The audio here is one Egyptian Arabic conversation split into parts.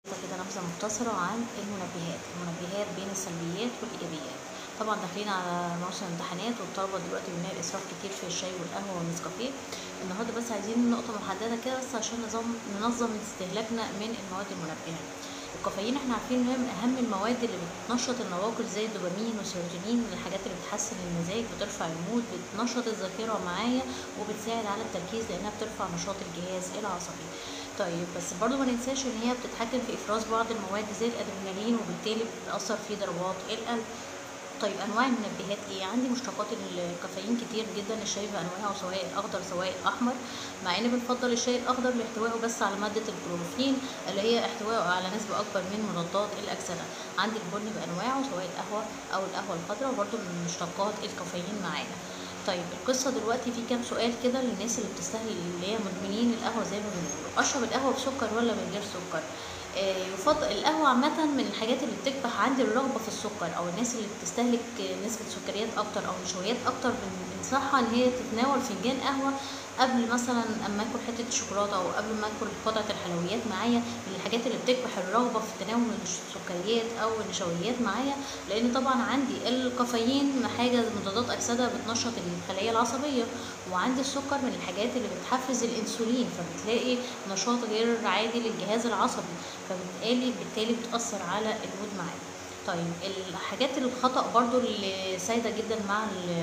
كده نبذة مختصرة عن المنبهات المنبهات بين السلبيات والإيجابيات طبعا داخلين على موسم امتحانات والطلبة دلوقتي بنلاقي إسراف كتير في الشاي والقهوة والنسكافيه النهاردة بس عايزين نقطة محددة كده بس عشان نظام ننظم استهلاكنا من المواد المنبهة الكافيين احنا عارفين ان هي من اهم المواد اللي بتنشط النواقل زي الدوبامين والسيروتونين من الحاجات اللي بتحسن المزاج بترفع المود بتنشط الذاكره معايا وبتساعد على التركيز لانها بترفع نشاط الجهاز العصبي طيب بس برضو ما ننساش ان هي بتتحكم في افراز بعض المواد زي الادرينالين وبالتالي بتاثر في ضربات القلب طيب انواع المنبهات ايه عندي مشتقات الكافيين كتير جدا الشاي بانواعه سواء الاخضر سواء الاحمر مع ان بنفضل الشاي الاخضر لاحتوائه بس على ماده الكلوروفين اللي هي احتوائه على نسبه اكبر من مضادات الاكسده عندي البن بانواعه سواء القهوه او القهوه الخضراء وبرده من مشتقات الكافيين معانا طيب القصة دلوقتي في كام سؤال كده للناس اللي بتستهلك اللي هي مدمنين القهوة زي ما بنقول أشرب القهوة بسكر ولا من غير سكر آه يفضل القهوة عامة من الحاجات اللي بتكبح عندي الرغبة في السكر أو الناس اللي بتستهلك نسبة سكريات أكتر أو نشويات أكتر بنصحها إن هي تتناول فنجان قهوة قبل مثلا اما اكل حته شوكولاته او قبل ما اكل قطعه الحلويات معايا من الحاجات اللي بتكبح الرغبه في تناول السكريات او النشويات معايا لان طبعا عندي الكافيين حاجه مضادات اكسده بتنشط الخلايا العصبيه وعندي السكر من الحاجات اللي بتحفز الانسولين فبتلاقي نشاط غير عادي للجهاز العصبي فبالتالي بالتالي بتاثر على المود معايا طيب الحاجات الخطأ برضو اللي سايدة جدا مع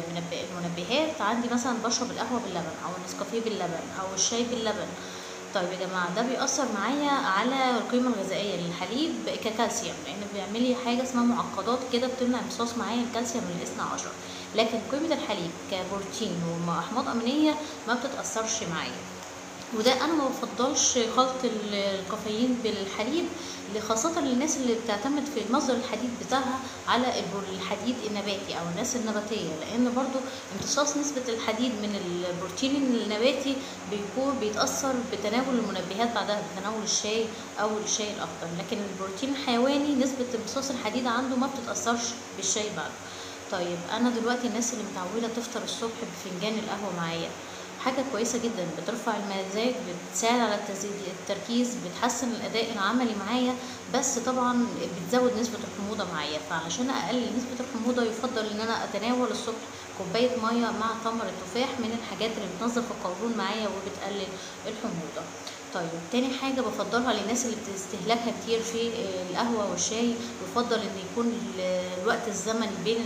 المنبهات عندي مثلا بشرب القهوة باللبن أو النسكافيه باللبن أو الشاي باللبن طيب يا جماعة ده بيأثر معايا على القيمة الغذائية للحليب ككالسيوم لأن بيعمل لي حاجة اسمها معقدات كده بتمنع امتصاص معايا الكالسيوم من الاثنى عشر لكن قيمة الحليب كبروتين وأحماض أمينية ما بتتأثرش معايا وده انا ما بفضلش خلط الكافيين بالحليب خاصة للناس اللي بتعتمد في مصدر الحديد بتاعها على الحديد النباتي او الناس النباتية لان برضو امتصاص نسبة الحديد من البروتين النباتي بيكون بيتأثر بتناول المنبهات بعدها بتناول الشاي او الشاي الاخضر لكن البروتين الحيواني نسبة امتصاص الحديد عنده ما بتتأثرش بالشاي بعده طيب انا دلوقتي الناس اللي متعودة تفطر الصبح بفنجان القهوة معايا حاجة كويسة جدا بترفع المزاج بتساعد على التركيز بتحسن الأداء العملي معايا بس طبعا بتزود نسبة الحموضة معايا فعلشان أقلل نسبة الحموضة يفضل إن أنا أتناول الصبح كوباية مية مع تمر التفاح من الحاجات اللي بتنظف القولون معايا وبتقلل الحموضة طيب تاني حاجة بفضلها للناس اللي بتستهلكها كتير في القهوة والشاي يفضل إن يكون الوقت الزمني بين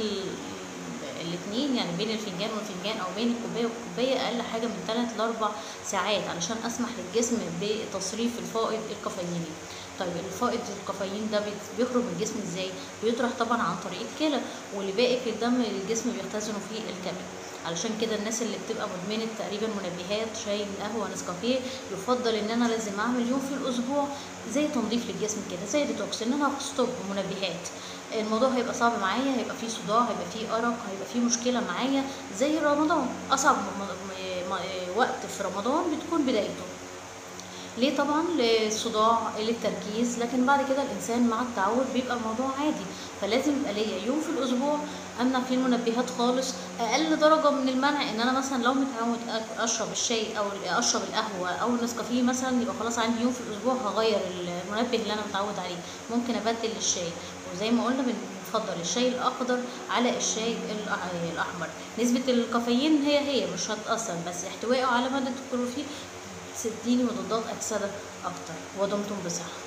الاثنين يعني بين الفنجان والفنجان او بين الكوبايه والكوبايه اقل حاجه من 3 ل 4 ساعات علشان اسمح للجسم بتصريف الفائض الكافييني طيب الفائض الكافيين ده بيخرج من الجسم ازاي بيطرح طبعا عن طريق الكلى واللي باقي في الدم الجسم بيختزنه في الكبد علشان كده الناس اللي بتبقى مدمنه تقريبا منبهات شاي قهوه نسكافيه يفضل ان انا لازم اعمل يوم في الاسبوع زي تنظيف للجسم كده زي ديتوكس ان انا ستوب منبهات الموضوع هيبقى صعب معايا هيبقى فيه صداع هيبقى فيه ارق هيبقى فيه مشكله معايا زي رمضان اصعب وقت في رمضان بتكون بدايته ليه طبعا للصداع للتركيز لكن بعد كده الانسان مع التعود بيبقى الموضوع عادي فلازم يبقى ليا يوم في الاسبوع امنع فيه المنبهات خالص اقل درجه من المنع ان انا مثلا لو متعود اشرب الشاي او اشرب القهوه او النسكافيه مثلا يبقى خلاص عندي يوم في الاسبوع هغير المنبه اللي انا متعود عليه ممكن ابدل الشاي وزي ما قلنا بنفضل الشاي الاخضر على الشاي الاحمر نسبه الكافيين هي هي مش هتاثر بس احتوائه على ماده الكلوروفيل تديني مضادات اكسده اكتر ودمتم بصحه